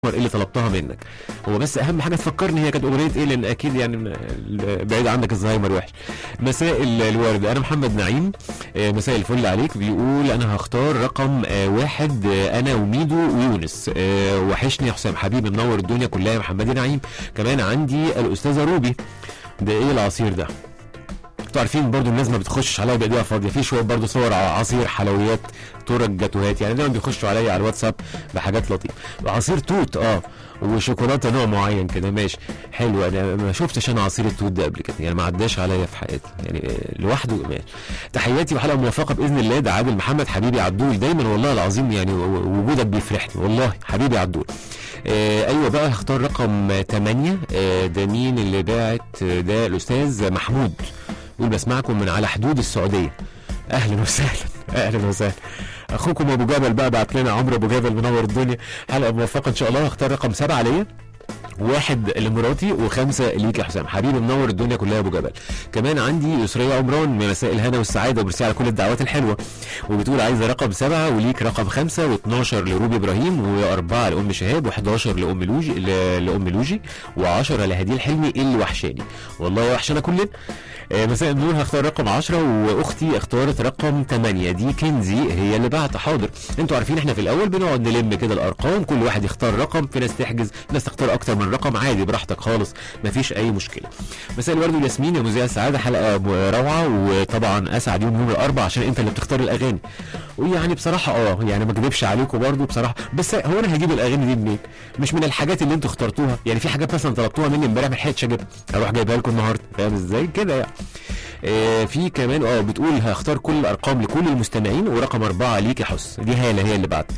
السفر اللي طلبتها منك هو بس اهم حاجه تفكرني هي كانت اغنيه ايه لان اكيد يعني من- ال- بعيد عنك الزهايمر وحش مساء ال- الورد انا محمد نعيم آه، مساء الفل عليك بيقول انا هختار رقم آه، واحد آه، انا وميدو ويونس آه، وحشني يا حسام حبيبي منور الدنيا كلها يا محمد نعيم كمان عندي الاستاذه روبي ده ايه العصير ده انتوا عارفين برضو الناس ما بتخشش عليا بايديها فاضيه في شويه برضو صور ع- عصير حلويات تورك جاتوهات يعني دايما بيخشوا عليا على الواتساب بحاجات لطيفه عصير توت اه وشوكولاته نوع معين كده ماشي حلو انا ما شفتش انا عصير التوت ده قبل كده يعني ما عداش عليا في حياتي يعني آه، لوحده ماشي تحياتي وحلقه موفقه باذن الله ده عادل محمد حبيبي عدول دايما والله العظيم يعني و- و- وجودك بيفرحني والله حبيبي عدول آه ايوه بقى هختار رقم 8 آه ده مين اللي باعت آه، ده الاستاذ محمود يقول بسمعكم من على حدود السعوديه اهلا وسهلا اهلا وسهلا اخوكم ابو جبل بقى بعت لنا عمرو ابو جبل منور الدنيا حلقه موفقه ان شاء الله هختار رقم سبعه ليا واحد لمراتي وخمسه ليك يا حسام حبيبي منور الدنيا كلها يا ابو جبل كمان عندي يسريه عمران من مساء الهنا والسعاده وميرسي على كل الدعوات الحلوه وبتقول عايزه رقم سبعه وليك رقم خمسه و12 لروبي ابراهيم واربعه لام شهاب و11 لام لوجي ل- لام لوجي و10 لهديل حلمي اللي وحشاني والله وحشنا كلنا آه، مساء النور هختار رقم 10 واختي اختارت رقم 8 دي كنزي هي اللي بعت حاضر انتوا عارفين احنا في الاول بنقعد نلم كده الارقام كل واحد يختار رقم في ناس تحجز في ناس تختار اكتر من رقم عادي براحتك خالص مفيش اي مشكله مساء الورد والياسمين يا مذيع السعاده حلقه م- روعه وطبعا اسعد يوم يوم الاربعاء عشان انت اللي بتختار الاغاني ويعني بصراحه اه يعني ما اكذبش عليكم برضو بصراحه بس هو انا هجيب الاغاني دي منين مش من الحاجات اللي انتوا اخترتوها يعني في حاجات مثلا طلبتوها مني امبارح ما لحقتش اجيبها اروح جايبها لكم النهارده فاهم ازاي كده يعني آه، في كمان اه بتقول هختار كل الارقام لكل المستمعين ورقم اربعه ليك يا حس دي هاله هي اللي بعد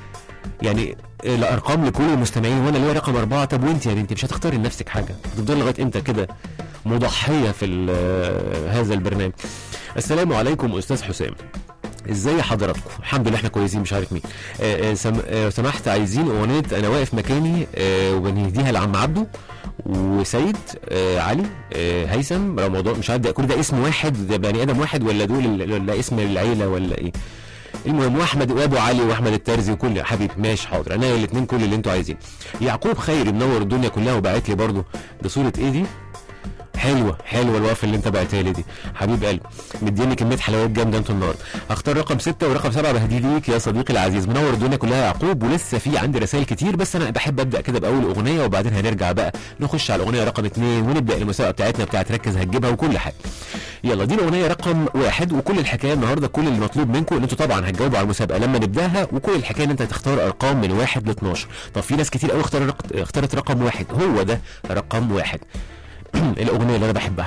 يعني الارقام لكل المستمعين وانا ليا رقم اربعه طب وانت يعني انت مش هتختاري لنفسك حاجه هتفضلي لغايه امتى كده مضحيه في ال- آه، هذا البرنامج السلام عليكم استاذ حسام ازاي حضراتكم الحمد لله احنا كويسين مش عارف مين آه، آه، سم... آه، سمحت عايزين اغنيه انا واقف مكاني آه، وبنهديها لعم عبده وسيد آه علي آه هيثم رمضان مش عارف ده كل ده اسم واحد ده بني ادم واحد ولا دول ال- ولا اسم العيله ولا ايه المهم واحمد وابو علي واحمد الترزي وكل حبيبي ماشي حاضر انا الاثنين كل اللي انتوا عايزينه يعقوب خيري منور الدنيا كلها وبعت لي برضو ده صوره ايه دي حلوه حلوه الوقفه اللي انت بعتها لي دي حبيب قلبي مديني كميه حلويات جامده انتوا النهارده هختار رقم ستة ورقم سبعة بهدي ليك يا صديقي العزيز منور الدنيا كلها يا يعقوب ولسه في عندي رسائل كتير بس انا بحب ابدا كده باول اغنيه وبعدين هنرجع بقى نخش على الاغنيه رقم اتنين ونبدا المسابقه بتاعتنا بتاعت ركز هتجيبها وكل حاجه يلا دي الاغنيه رقم واحد وكل الحكايه النهارده كل اللي مطلوب منكم ان انتوا طبعا هتجاوبوا على المسابقه لما نبداها وكل الحكايه ان انت هتختار ارقام من واحد ل 12 طب في ناس كتير قوي اختار رق... اختارت رقم واحد هو ده رقم واحد الاغنيه اللي انا بحبها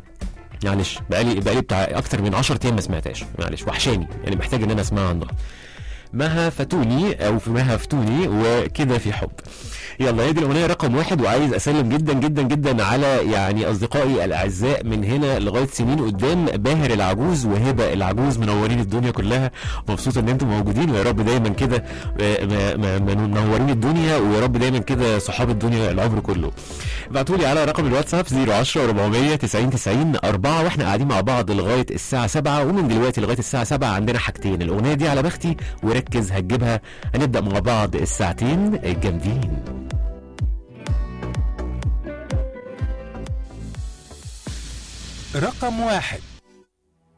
معلش بقالي بقالي بتاع اكتر من 10 ايام ما سمعتهاش معلش وحشاني يعني محتاج ان انا اسمعها النهارده مها فتوني او في مها فتوني وكده في حب يلا هي دي الاغنيه رقم واحد وعايز اسلم جدا جدا جدا على يعني اصدقائي الاعزاء من هنا لغايه سنين قدام باهر العجوز وهبه العجوز منورين الدنيا كلها مبسوط ان انتم موجودين ويا رب دايما كده آه، ما- ما- ما- منورين الدنيا ويا رب دايما كده صحاب الدنيا العمر كله ابعتوا لي على رقم الواتساب 010 400 90 90 4 واحنا قاعدين مع بعض لغايه الساعه 7 ومن دلوقتي لغايه الساعه 7 عندنا حاجتين الاغنيه دي على بختي وركز هتجيبها هنبدا مع بعض الساعتين الجامدين رقم واحد